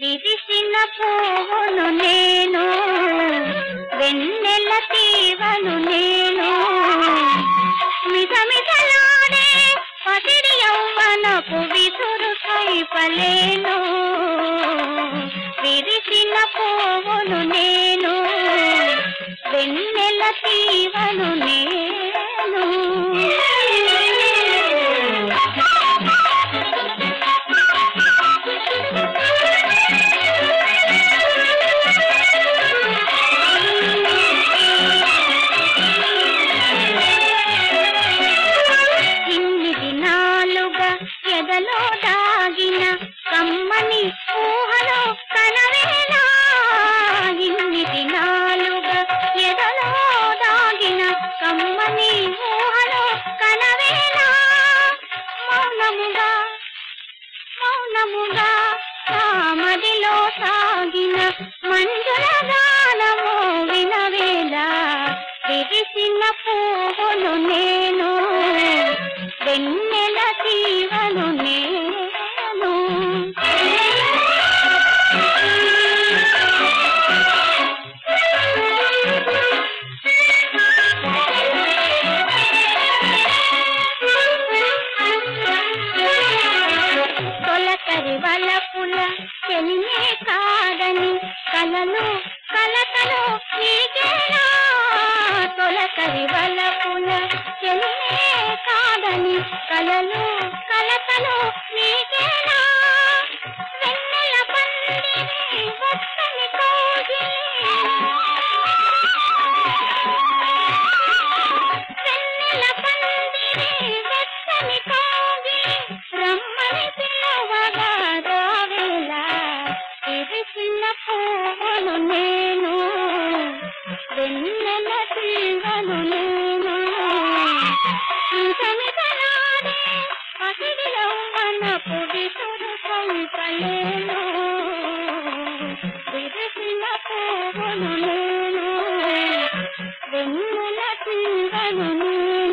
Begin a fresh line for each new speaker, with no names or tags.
విరిసిన పువ్వును నేను వెన్నెల తీవను నేను మిసమిసలాడే పసిడి యౌవనపు విసురు కైపలేను విరిసిన పువ్వును నేను వెన్నెల తీవను నేను ఇన్ని దినాలుగా ఎదలో దాగిన కమ్మని ఊహలో కనవేనా ఇన్ని దినాలుగా ఎదలో దాగిన కమ్మని ఊహలో కనవేనా మౌనముగా మౌనముగా కామదిలో సాగిన మంజుల గానము వినవేలా విరిసిన పువ్వును నేను వెన్నెల తీవను నేను తొలకరి వలపుల చెలిమే కాదని కలలు కలకలు నీకేనా తొలకరి వలపుల చెలిమే కాదని కలలు కలకలు నీకేనా వెన్నెల పందిరి వత్తని వెన్నెల పందిరి వెచ్చని కోగి రమ్మని పిలవగా రావేలా విరిసిన పువ్వును నేను వెన్నెల తీవను నేను సమితలాడే పసిడి యౌవనపు విసురు కైపలేను విరిసిన పువ్వును నేను వెన్నెల తీవను నేను